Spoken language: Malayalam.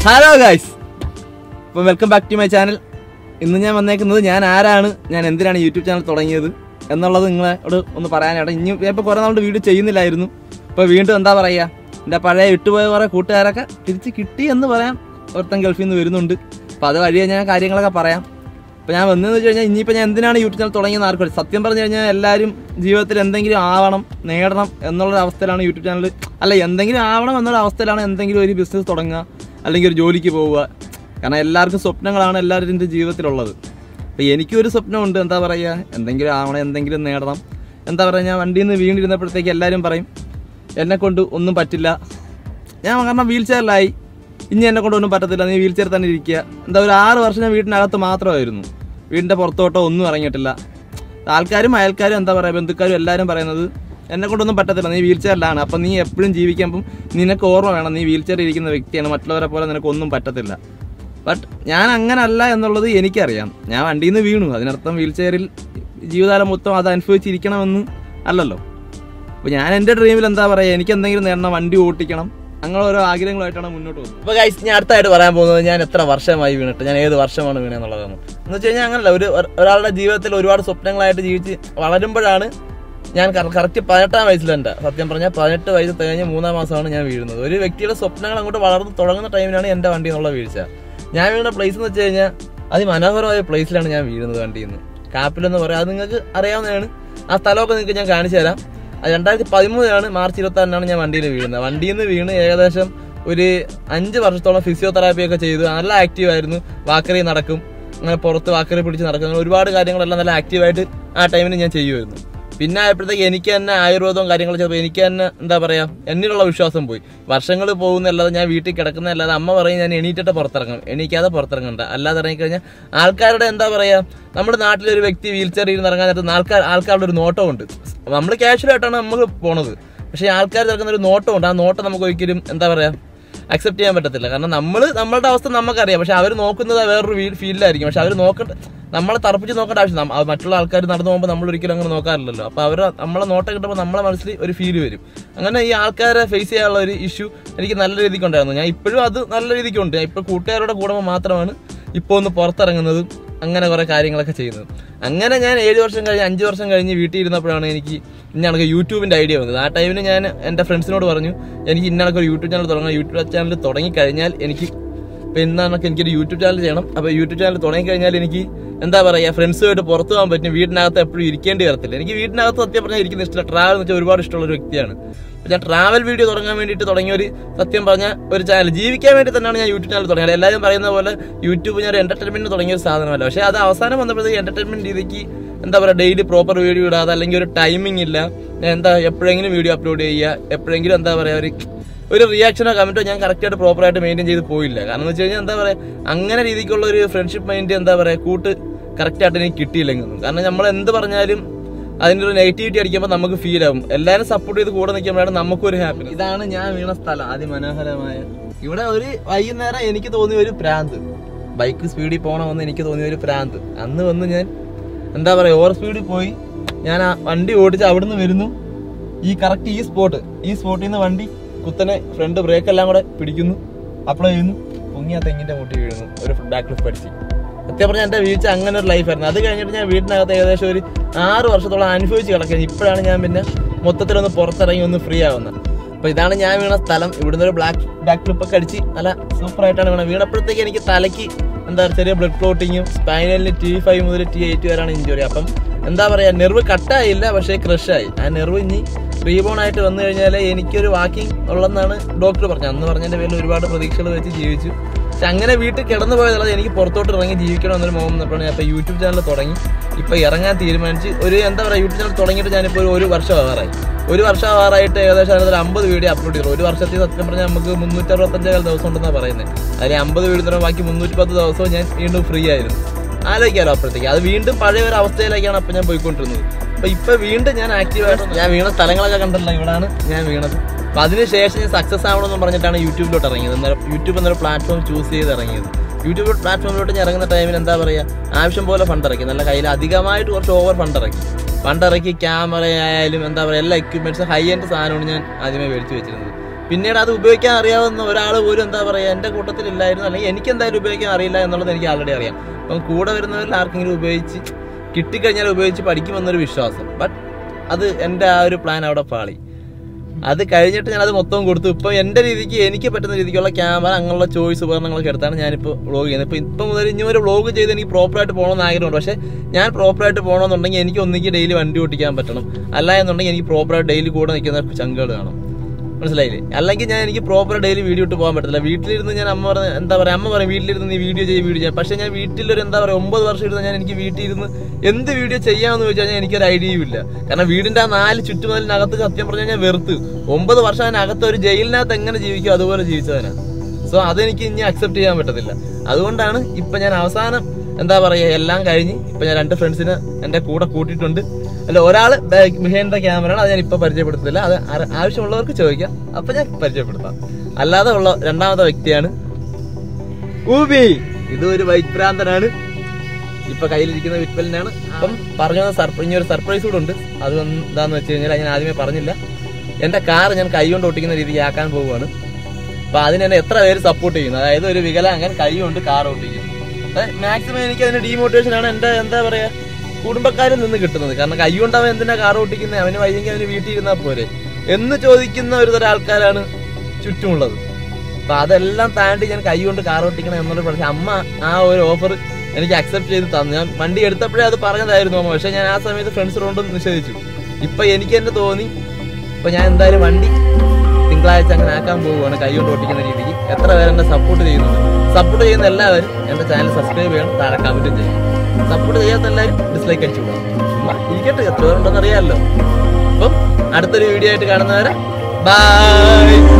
ഹലോ ഗൈസ് അപ്പോൾ welcome back to my channel ഇന്ന് ഞാൻ വന്നേക്കുന്നത് ഞാൻ ആരാണ് ഞാൻ എന്തിനാണ് യൂട്യൂബ് ചാനൽ തുടങ്ങിയത് എന്നുള്ളത് നിങ്ങളോട് ഒന്ന് പറയാനായിട്ട് ഇനി ഞാൻ ഇപ്പോൾ കുറേ നാളുകൊണ്ട് വീഡിയോ ചെയ്യുന്നില്ലായിരുന്നു ഇപ്പോൾ വീണ്ടും എന്താ പറയുക എൻ്റെ പഴയ വിട്ടുപോയ കുറേ കൂട്ടുകാരൊക്കെ തിരിച്ച് കിട്ടി എന്ന് പറയാം ഒരുത്തൻ ഗൾഫിൽ നിന്ന് വരുന്നുണ്ട് അപ്പോൾ അത് വഴിയെ ഞാൻ കാര്യങ്ങളൊക്കെ പറയാം അപ്പോൾ ഞാൻ വന്നതെന്ന് വെച്ച് കഴിഞ്ഞാൽ ഇനിയിപ്പോൾ ഞാൻ എന്തിനാണ് യൂട്യൂബ് ചാനൽ തുടങ്ങിയെന്ന് ആർക്കും അറിയില്ല. സത്യം പറഞ്ഞു കഴിഞ്ഞാൽ എല്ലാവരും ജീവിതത്തിൽ എന്തെങ്കിലും ആവണം നേടണം എന്നുള്ളൊരു അവസ്ഥയിലാണ് യൂട്യൂബ് ചാനൽ അല്ല എന്തെങ്കിലും ആവണം എന്നുള്ള അവസ്ഥയിലാണ് എന്തെങ്കിലും ഒരു ബിസിനസ് തുടങ്ങുക അല്ലെങ്കിൽ ഒരു ജോലിക്ക് പോവുക കാരണം എല്ലാവർക്കും സ്വപ്നങ്ങളാണ് എല്ലാവരുടെ ജീവിതത്തിലുള്ളത് അപ്പോൾ എനിക്കും ഒരു സ്വപ്നമുണ്ട് എന്താ പറയുക എന്തെങ്കിലും ആവണം എന്തെങ്കിലും നേടണം എന്താ പറയുക ഞാൻ വണ്ടിയിൽ നിന്ന് വീണിരുന്നപ്പോഴത്തേക്ക് എല്ലാവരും പറയും എന്നെ കൊണ്ട് ഒന്നും പറ്റില്ല ഞാൻ കാരണം വീൽ ചെയറിലായി ഇനി എന്നെ കൊണ്ട് ഒന്നും പറ്റത്തില്ല നീ വീൽ ചെയർ തന്നെ ഇരിക്കുക എന്താ ഒരു ആറ് വർഷം ഞാൻ വീട്ടിനകത്ത് മാത്രമായിരുന്നു വീടിൻ്റെ പുറത്തോട്ടോ ഒന്നും ഇറങ്ങിയിട്ടില്ല ആൾക്കാരും അയൽക്കാരും എന്താ പറയുക ബന്ധുക്കാരും എല്ലാവരും പറയുന്നത് എന്നെ കൊണ്ടൊന്നും പറ്റത്തില്ല നീ വീൽ ചെയറിലാണ് അപ്പം നീ എപ്പോഴും ജീവിക്കുമ്പം നിനക്ക് ഓർമ്മ വേണം നീ വീൽ ചെയർ ഇരിക്കുന്ന വ്യക്തിയാണ് മറ്റുള്ളവരെ പോലെ നിനക്കൊന്നും പറ്റത്തില്ല ബട്ട് ഞാൻ അങ്ങനല്ല എന്നുള്ളത് എനിക്കറിയാം ഞാൻ വണ്ടിയിൽ നിന്ന് വീണു അതിനർത്ഥം വീൽ ചെയറിൽ ജീവിതകാലം മൊത്തം അത് അനുഭവിച്ചിരിക്കണമെന്ന് അല്ലല്ലോ അപ്പോൾ ഞാൻ എൻ്റെ ഡ്രീമിൽ എന്താ പറയുക എനിക്ക് എന്തെങ്കിലും നേടണം വണ്ടി ഓട്ടിക്കണം അങ്ങനെ ഓരോ ആഗ്രഹങ്ങളായിട്ടാണ് മുന്നോട്ട് പോകുന്നത് അപ്പോൾ ഗൈസ് ഞാൻ അടുത്തായിട്ട് പറയാൻ പോകുന്നത് ഞാൻ എത്ര വർഷമായി വീണിട്ട് ഞാൻ ഏത് വർഷമാണ് വീണെന്നുള്ളതാണ് എന്ന് വെച്ച് കഴിഞ്ഞാൽ അങ്ങനല്ല ഒരു ഒരാളുടെ ജീവിതത്തിൽ ഒരുപാട് സ്വപ്നങ്ങളായിട്ട് ജീവിച്ച് വളരുമ്പോഴാണ് ഞാൻ കറക്റ്റ് പതിനെട്ടാം വയസ്സിലെൻ്റെ സത്യം പറഞ്ഞാൽ പതിനെട്ട് വയസ്സ് തികഞ്ഞ് മൂന്നാം മാസമാണ് ഞാൻ വീഴുന്നത് ഒരു വ്യക്തിയുടെ സ്വപ്നങ്ങൾ അങ്ങോട്ട് വളർന്ന് തുടങ്ങുന്ന ടൈമിലാണ് എൻ്റെ വണ്ടി എന്നുള്ള വീഴ്ച ഞാൻ വീണ പ്ലേസ് എന്ന് വെച്ച് കഴിഞ്ഞാൽ അതിമനോഹരമായ പ്ലേസിലാണ് ഞാൻ വീഴുന്നത് വണ്ടിയിൽ നിന്ന് കാപ്പിലെന്ന് പറയാം അത് നിങ്ങൾക്ക് അറിയാവുന്നതാണ് ആ സ്ഥലമൊക്കെ നിങ്ങൾക്ക് ഞാൻ കാണിച്ചു തരാം അത് രണ്ടായിരത്തി പതിമൂന്നിലാണ് മാർച്ച് ഇരുപത്തി ആറിനാണ് ഞാൻ വണ്ടിയിൽ വീഴുന്നത് വണ്ടിയിൽ നിന്ന് വീണ് ഏകദേശം ഒരു അഞ്ച് വർഷത്തോളം ഫിസിയോതെറാപ്പി ഒക്കെ ചെയ്തു നല്ല ആക്റ്റീവ് ആയിരുന്നു വാക്കറി നടക്കും അങ്ങനെ പുറത്ത് വാക്കറി പിടിച്ച് നടക്കും അങ്ങനെ ഒരുപാട് കാര്യങ്ങളെല്ലാം നല്ല ആക്റ്റീവായിട്ട് ആ ടൈമിന് ഞാൻ ചെയ്യുമായിരുന്നു പിന്നെ ആയപ്പോഴത്തേക്ക് എനിക്ക് തന്നെ ആയുർവേദവും കാര്യങ്ങളും ചെയ്തപ്പോൾ എനിക്ക് തന്നെ എന്താ പറയാ എന്നിലുള്ള വിശ്വാസം പോയി വർഷങ്ങൾ പോകുന്നല്ലാതെ ഞാൻ വീട്ടിൽ കിടക്കുന്നതല്ലാതെ അമ്മ പറയും ഞാൻ എണീറ്റിട്ട് പുറത്തിറങ്ങണം എണീക്കാതെ പുറത്തിറങ്ങണ്ട അല്ലാതെ ഇറങ്ങിക്കഴിഞ്ഞാൽ ആൾക്കാരുടെ എന്താ പറയാ നമ്മുടെ നാട്ടിലൊരു വ്യക്തി വീൽ ചെയറിൽ നിന്ന് ഇറങ്ങാൻ നേരത്ത് ആൾക്കാർ ആൾക്കാരുടെ ഒരു നോട്ടമുണ്ട് നമ്മൾ ക്യാഷ്വലായിട്ടാണ് നമ്മൾ പോണത് പക്ഷേ ആൾക്കാർ ഇറങ്ങുന്ന ഒരു നോട്ടമുണ്ട് ആ നോട്ടം നമുക്ക് ഒരിക്കലും എന്താ പറയാ അക്സെപ്റ്റ് ചെയ്യാൻ പറ്റത്തില്ല കാരണം നമ്മൾ നമ്മളുടെ അവസ്ഥ നമുക്കറിയാം പക്ഷെ അവർ നോക്കുന്നത് വേറൊരു ഫീൽഡിലായിരിക്കും പക്ഷെ അവർ നോക്കണ്ട നമ്മളെ തറപ്പിച്ച് നോക്കേണ്ട ആവശ്യം നമ്മ- അത് മറ്റുള്ള ആൾക്കാർ നടന്നു പോകുമ്പോൾ നമ്മൾ ഒരിക്കലും അങ്ങനെ നോക്കാറില്ലല്ലോ അപ്പോൾ അവർ നമ്മളെ നോട്ടം കിട്ടുമ്പോൾ നമ്മളെ മനസ്സിൽ ഒരു ഫീൽ വരും അങ്ങനെ ഈ ആൾക്കാരെ ഫേസ് ചെയ്യാനുള്ള ഒരു ഇഷ്യൂ എനിക്ക് നല്ല രീതിക്ക് ഉണ്ടായിരുന്നു ഞാൻ ഇപ്പോഴും അത് നല്ല രീതിക്കുണ്ട് ഞാൻ ഇപ്പോൾ കൂട്ടുകാരുടെ കൂടുമ്പോൾ മാത്രമാണ് ഇപ്പോൾ ഒന്ന് പുറത്തിറങ്ങുന്നതും അങ്ങനെ കുറേ കാര്യങ്ങളൊക്കെ ചെയ്യുന്നത് അങ്ങനെ ഞാൻ ഏഴ് വർഷം കഴിഞ്ഞ് അഞ്ച് വർഷം കഴിഞ്ഞ് വീട്ടിൽ ഇരുന്നപ്പോഴാണ് എനിക്ക് ഇന്നണക്ക് യൂട്യൂബിൻ്റെ ഐഡിയ വന്നത് ആ ടൈമിന് ഞാൻ എൻ്റെ ഫ്രണ്ട്സിനോട് പറഞ്ഞു എനിക്ക് ഇന്നണക്ക് ഒരു യൂട്യൂബ് ചാനൽ തുടങ്ങണം യൂട്യൂബ് ചാനൽ തുടങ്ങിക്കഴിഞ്ഞാൽ എനിക്ക് ഇപ്പം എന്നാണൊക്കെ എനിക്കൊരു യൂട്യൂബ് ചാനൽ ചെയ്യണം അപ്പോൾ യൂട്യൂബ് ചാനൽ തുടങ്ങിക്കഴിഞ്ഞാൽ എനിക്ക് എന്താ പറയുക ഫ്രണ്ട്സുമായിട്ട് പുറത്തു പോകാൻ പറ്റും വീടിനകത്ത് എപ്പോഴും ഇരിക്കേണ്ടി വരത്തില്ല എനിക്ക് വീടിനകത്ത് സത്യം പറഞ്ഞാൽ ഇരിക്കുന്ന ഇഷ്ടമില്ല ട്രാവൽ എന്ന് വെച്ചാൽ ഒരുപാട് ഇഷ്ടമുള്ള ഒരു വ്യക്തിയാണ് അപ്പോൾ ഞാൻ ട്രാവൽ വീഡിയോ തുടങ്ങാൻ വേണ്ടിയിട്ട് തുടങ്ങിയ ഒരു സത്യം പറഞ്ഞ ഒരു ചാനൽ ജീവിക്കാൻ വേണ്ടി തന്നെയാണ് ഞാൻ യൂട്യൂബ് ചാനൽ തുടങ്ങിയത് എല്ലാവരും പറയുന്ന പോലെ യൂട്യൂബ് ഞാൻ എന്റർടൈൻമെന്റ് തുടങ്ങിയ ഒരു സാധനമല്ല പക്ഷേ അത് അവസാനം വന്നപ്പോഴത്തേക്ക് എന്റർടൈൻമെന്റ് രീതിക്ക് എന്താ പറയുക ഡെയിലി പ്രോപ്പർ വീഡിയോ ഇടാതെ അല്ലെങ്കിൽ ഒരു ടൈമിംഗ് ഇല്ല എന്താ എപ്പോഴെങ്കിലും വീഡിയോ അപ്ലോഡ് ചെയ്യുക എപ്പോഴെങ്കിലും എന്താ പറയുക ഒരു ഒരു റിയാക്ഷനോ കമന്റോ ഞാൻ കറക്റ്റായിട്ട് പ്രോപ്പറായിട്ട് മെയിൻറ്റെയിൻ ചെയ്ത് പോയില്ല കാരണം എന്ന് വെച്ച് കഴിഞ്ഞാൽ എന്താ പറയുക അങ്ങനെ രീതിക്കുള്ള ഒരു ഫ്രണ്ട്ഷിപ്പ് മൈൻഡ് എന്താ പറയുക കൂട്ട് കറക്റ്റായിട്ട് എനിക്ക് കിട്ടിയില്ലെങ്കിലും കാരണം നമ്മൾ എന്ത് പറഞ്ഞാലും അതിൻ്റെ ഒരു നെഗറ്റിവിറ്റി അടിക്കുമ്പോൾ നമുക്ക് ഫീൽ ആവും എല്ലാവരും സപ്പോർട്ട് ചെയ്ത് കൂടെ നിൽക്കുമ്പോഴാണ് നമുക്കൊരു ഹാപ്പി ഇതാണ് ഞാൻ വീണ സ്ഥലം അതിമനോഹരമായ ഇവിടെ ഒരു വൈകുന്നേരം എനിക്ക് തോന്നിയ ഒരു പ്രാന്ത് ബൈക്ക് സ്പീഡിൽ പോകണമെന്ന് എനിക്ക് തോന്നിയ ഒരു പ്രാന്ത് അന്ന് വന്ന് ഞാൻ എന്താ പറയുക ഓവർ സ്പീഡിൽ പോയി ഞാൻ ആ വണ്ടി ഓടിച്ച് അവിടുന്ന് വരുന്നു ഈ കറക്റ്റ് ഈ സ്പോട്ട് ഈ സ്പോട്ടിൽ നിന്ന് വണ്ടി കുത്തനെ ഫ്രണ്ട് ബ്രേക്ക് എല്ലാം കൂടെ പിടിക്കുന്നു അപ്ലൈ ചെയ്യുന്നു പൊങ്ങി ആ തെങ്ങിന്റെ മുട്ടി വീഴുന്നു ഒരു ബാക്ക് ഫ്ലിപ്പ് അടിച്ച് സത്യം പറഞ്ഞാൽ എൻ്റെ വീഴ്ച അങ്ങനെ ഒരു ലൈഫായിരുന്നു അത് കഴിഞ്ഞിട്ട് ഞാൻ വീട്ടിനകത്ത് ഏകദേശം ഒരു ആറ് വർഷത്തോളം അനുഭവിച്ച് കിടക്കുന്നത് ഇപ്പോഴാണ് ഞാൻ പിന്നെ മൊത്തത്തിലൊന്ന് പുറത്തിറങ്ങി ഒന്ന് ഫ്രീ ആവുന്നത് അപ്പോൾ ഇതാണ് ഞാൻ വീണ സ്ഥലം ഇവിടുന്ന് ഒരു ബ്ലാക്ക് ബാക്ക് ഫ്ലിപ്പ് ഒക്കെ അടിച്ച് നല്ല സൂപ്പറായിട്ടാണ് വീണത് വീണപ്പോഴത്തേക്ക് എനിക്ക് തലയ്ക്ക് എന്താ ചെറിയ ബ്ലഡ് ക്ലോട്ടിങ്ങും സ്പൈനലിന് ടി ഫൈവ് മുതൽ ടി എയ്റ്റ് വരെയാണ് ഇഞ്ചുറി അപ്പം എന്താ പറയുക നെർവ് കട്ടായില്ല പക്ഷേ ക്രഷായി ആ നെർവ് ഇനി റീബോൺ ആയിട്ട് വന്നു കഴിഞ്ഞാൽ എനിക്കൊരു വാക്കിംഗ് ഉള്ളെന്നാണ് ഡോക്ടർ പറഞ്ഞത് അന്ന് പറഞ്ഞതിൻ്റെ പേരിൽ ഒരുപാട് പ്രതീക്ഷകൾ വെച്ച് ജീവിച്ചു പക്ഷെ അങ്ങനെ വീട്ടിൽ കിടന്നു പോയതല്ലാതെ എനിക്ക് പുറത്തോട്ട് ഇറങ്ങി ജീവിക്കണം എന്നൊരു മോഹം വന്നപ്പോഴാണ് ഞാൻ ഇപ്പോൾ യൂട്യൂബ് ചാനൽ തുടങ്ങി ഇപ്പോൾ ഇറങ്ങാൻ തീരുമാനിച്ച് ഒരു എന്താ പറയുക യൂട്യൂബ് ചാനൽ തുടങ്ങിയിട്ട് ഞാനിപ്പോൾ ഒരു ഒരു വർഷം ആവാറായി ഒരു വർഷം ആവാറായിട്ട് ഏകദേശം അതിനകത്ത് ഒരു അമ്പത് വീഡിയോ അപ്ലോഡ് ചെയ്തു ഒരു വർഷത്തിൽ സത്യം പറഞ്ഞാൽ നമുക്ക് മുന്നൂറ്ററുപത്തഞ്ചേകാൽ ദിവസം ഉണ്ടെന്നാണ് പറയുന്നത് അതിൽ അമ്പത് വീഡിയോ തന്നെ ബാക്കി മുന്നൂറ്റി പത്ത് ദിവസവും ഞാൻ വീണ്ടും ഫ്രീ ആയിരുന്നു ആലോചിക്കാമല്ലോ അപ്പോഴത്തേക്ക് അത് വീണ്ടും പഴയ ഒരു അവസ്ഥയിലേക്കാണ് അപ്പോൾ ഞാൻ പോയിക്കൊണ്ടിരുന്നത് അപ്പൊ ഇപ്പൊ വീണ്ടും ഞാൻ ആക്റ്റീവായിട്ട് ഞാൻ വീണ സ്ഥലങ്ങളൊക്കെ കണ്ടല്ലോ ഇവിടാണ് ഞാൻ വീണത് അപ്പൊ അതിനുശേഷം ഞാൻ സക്സസ് ആവണമെന്ന് പറഞ്ഞിട്ടാണ് യൂട്യൂബിലോട്ട് ഇറങ്ങിയത് അന്നേരം യൂട്യൂബ് എന്നൊരു പ്ലാറ്റ്ഫോം ചൂസ് ചെയ്ത് ഇറങ്ങിയത് യൂട്യൂബ് പ്ലാറ്റ്ഫോമിലോട്ട് ഞാൻ ഇറങ്ങുന്ന ടൈമിൽ എന്താ പറയുക ആവശ്യം പോലെ ഫണ്ട് ഇറക്കി നല്ല കയ്യിൽ അധികമായിട്ട് കുറച്ച് ഓവർ ഫണ്ട് ഇറക്കി ഫണ്ട് ഇറക്കി ക്യാമറ ആയാലും എന്താ പറയുക എല്ലാ എക്യുപ്മെന്റ്സും ഹൈ എൻഡ് സാധനമാണ് ഞാൻ ആദ്യമേ മേടിച്ച് വെച്ചിരുന്നത് പിന്നീട് അത് ഉപയോഗിക്കാൻ അറിയാവുന്ന ഒരാൾ പോലും എന്താ പറയുക എൻ്റെ കൂട്ടത്തിലില്ലായിരുന്നു അല്ലെങ്കിൽ എനിക്ക് എന്തായാലും ഉപയോഗിക്കാൻ അറിയില്ല എന്നുള്ളത് എനിക്ക് ആൾറെഡി അറിയാം അപ്പം കൂടെ വരുന്നവരിൽ ആർക്കെങ്കിലും ഉപയോഗിച്ച് കിട്ടിക്കഴിഞ്ഞാൽ ഉപയോഗിച്ച് പഠിക്കുമെന്നൊരു വിശ്വാസം ബട്ട് അത് എൻ്റെ ആ ഒരു പ്ലാൻ അവിടെ പാളി അത് കഴിഞ്ഞിട്ട് ഞാൻ അത് മൊത്തം കൊടുത്തു ഇപ്പം എൻ്റെ രീതിക്ക് എനിക്ക് പറ്റുന്ന രീതിക്കുള്ള ക്യാമറ അങ്ങനെയുള്ള ചോയ്സ് ഉപകരണങ്ങളൊക്കെ എടുത്താണ് ഞാനിപ്പോൾ വ്ളോഗ് ചെയ്യുന്നത് ഇപ്പം ഇപ്പം മുതൽ ഇനി ഒരു വ്ളോഗ് ചെയ്ത് എനിക്ക് പ്രോപ്പറായിട്ട് പോകണമെന്ന് ആഗ്രഹമുണ്ട് പക്ഷേ ഞാൻ പ്രോപ്പറായിട്ട് പോകണമെന്നുണ്ടെങ്കിൽ എനിക്ക് ഒന്നിക്ക് ഡെയിലി വണ്ടി ഓടിക്കാൻ പറ്റണം അല്ല എന്നുണ്ടെങ്കിൽ എനിക്ക് പ്രോപ്പറായിട്ട് ഡെയിലി കൂടെ നിൽക്കുന്ന ചങ്കുകൾ കാണും മനസ്സിലായില്ലേ അല്ലെങ്കിൽ ഞാൻ എനിക്ക് പ്രോപ്പർ ഡെയിലി വീഡിയോ ഇട്ട് പോകാൻ പറ്റില്ല വീട്ടിലിരുന്ന് ഞാൻ അമ്മ പറഞ്ഞ എന്താ പറയുക അമ്മ പറയും വീട്ടിലിരുന്ന് നീ വീഡിയോ ചെയ്യും വീഡിയോ ചെയ്യാം പക്ഷേ ഞാൻ വീട്ടിലൊരു എന്താ പറയുക ഒമ്പത് വർഷം ഇരുന്ന് ഞാൻ എനിക്ക് വീട്ടിൽ ഇരുന്ന് എന്ത് വീഡിയോ ചെയ്യാമെന്ന് ചോദിച്ചാൽ ഞാൻ എനിക്കൊരു ഐഡിയയും ഇല്ല കാരണം വീടിന്റെ ആ നാല് ചുറ്റുമതിലിനകത്ത് സത്യം പറഞ്ഞാൽ ഞാൻ വെറുത്ത് ഒമ്പത് വർഷം അതിനകത്ത് ഒരു ജയിലിനകത്ത് എങ്ങനെ ജീവിക്കും അതുപോലെ ജീവിച്ചവനാ സോ അതെനിക്ക് ഇനി അക്സെപ്റ്റ് ചെയ്യാൻ പറ്റത്തില്ല അതുകൊണ്ടാണ് ഇപ്പൊ ഞാൻ അവസാനം എന്താ പറയുക എല്ലാം കഴിഞ്ഞ് ഇപ്പൊ ഞാൻ രണ്ട് ഫ്രണ്ട്സിനെ എന്റെ കൂടെ കൂട്ടിയിട്ടുണ്ട് അല്ല ഒരാള് ബിഹൈൻഡ് ദ ക്യാമറയാണ് അത് ഞാൻ ഇപ്പൊ പരിചയപ്പെടുത്തില്ല അത് ആര- ആവശ്യമുള്ളവർക്ക് ചോദിക്കാം അപ്പൊ ഞാൻ പരിചയപ്പെടുത്താം അല്ലാതെ ഉള്ള രണ്ടാമത്തെ വ്യക്തിയാണ് ഊബി ഇത് ഒരു വൈറ്റ് ഭ്രാന്തനാണ് ഇപ്പൊ കയ്യിലിരിക്കുന്ന വിറ്റ്വലിനാണ് അപ്പം പറഞ്ഞു സർപ്രൈസ് ഇനി ഒരു സർപ്രൈസ് കൂടെ ഉണ്ട് അത് വന്ന് എന്താന്ന് വെച്ച് കഴിഞ്ഞാൽ ഞാൻ ആദ്യമേ പറഞ്ഞില്ല എന്റെ കാർ ഞാൻ കൈ കൊണ്ട് ഒട്ടിക്കുന്ന രീതിക്ക് ആക്കാൻ പോവുകയാണ് അപ്പൊ അതിന് എന്നെ എത്ര പേര് സപ്പോർട്ട് ചെയ്യുന്നു അതായത് ഒരു വികലാംഗൻ കൈ കൊണ്ട് കാർ ഓട്ടിക്കുന്നു മാക്സിമം എനിക്ക് അതിന് ഡീമോട്ടിവേഷൻ ആണ് എന്റെ എന്താ പറയാ കുടുംബക്കാരിൽ നിന്ന് കിട്ടുന്നത് കാരണം കൈ കൊണ്ട് അവൻ എന്തിനാ കാർ ഓട്ടിക്കുന്നത് അവന് വയ്യെങ്കിൽ അവന് വീട്ടിൽ ഇരുന്നാൽ പോരെ എന്ന് ചോദിക്കുന്ന ഒരു തരം ആൾക്കാരാണ് ചുറ്റുമുള്ളത് അപ്പൊ അതെല്ലാം താണ്ടി ഞാൻ കൈ കൊണ്ട് കാർ ഓട്ടിക്കണം എന്നൊരു പക്ഷെ അമ്മ ആ ഒരു ഓഫർ എനിക്ക് അക്സെപ്റ്റ് ചെയ്ത് തന്നു ഞാൻ വണ്ടി എടുത്തപ്പോഴേ അത് പറഞ്ഞതായിരുന്നു അമ്മ പക്ഷെ ഞാൻ ആ സമയത്ത് ഫ്രണ്ട്സിനോട് നിഷേധിച്ചു ഇപ്പൊ എനിക്ക് തന്നെ തോന്നി ഇപ്പൊ ഞാൻ എന്തായാലും വണ്ടി തിങ്കളാഴ്ച അങ്ങനെ ആക്കാൻ പോവുകയാണ് കൈ കൊണ്ട് ഓട്ടിക്കുന്ന രീതിക്ക് എത്ര പേര് എന്നെ സപ്പോർട്ട് ചെയ്യുന്നുണ്ട് സപ്പോർട്ട് ചെയ്യുന്ന എല്ലാവരും എന്റെ ചാനൽ സബ്സ്ക്രൈബ് ചെയ്യണം താഴെ കമന്റും ചെയ്യണം സപ്പോർട്ട് ചെയ്യാത്ത എല്ലാവരും ഡിസ്ലൈക്ക് അടിച്ചു വിടാം ചുമ്മാ ഇരിക്കട്ടെ എത്ര പേരുണ്ടെന്ന് അറിയാമല്ലോ അപ്പം അടുത്തൊരു വീഡിയോ ആയിട്ട് കാണുന്നവരെ ബൈ